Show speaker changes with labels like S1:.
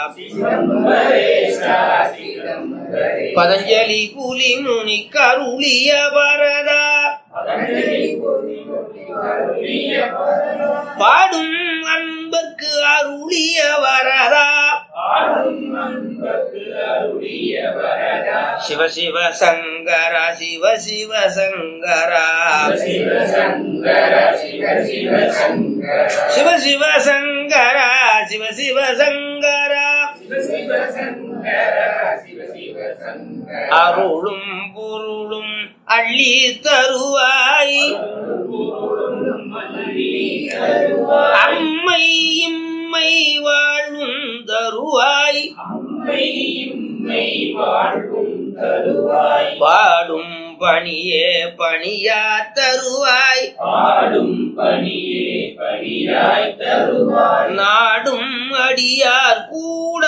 S1: பதஞ்சலி புலி முனி கருளிய வரதா பாடும் அன்பர்க்கு அருளிய வரதா சிவ சிவ சங்கரா சிவ சிவ சங்கரா சிவ சிவ சங்கரா சிவ சிவ சங்கரா அருளும் பொருளும் அள்ளி தருவாய் அம்மை இம்மை வாழும் தருவாய் பாடும் பணியே பணியா தருவாய்
S2: பாடும் பணியே பணியாய் தருவாய்
S1: நாடும் அடியார் கூட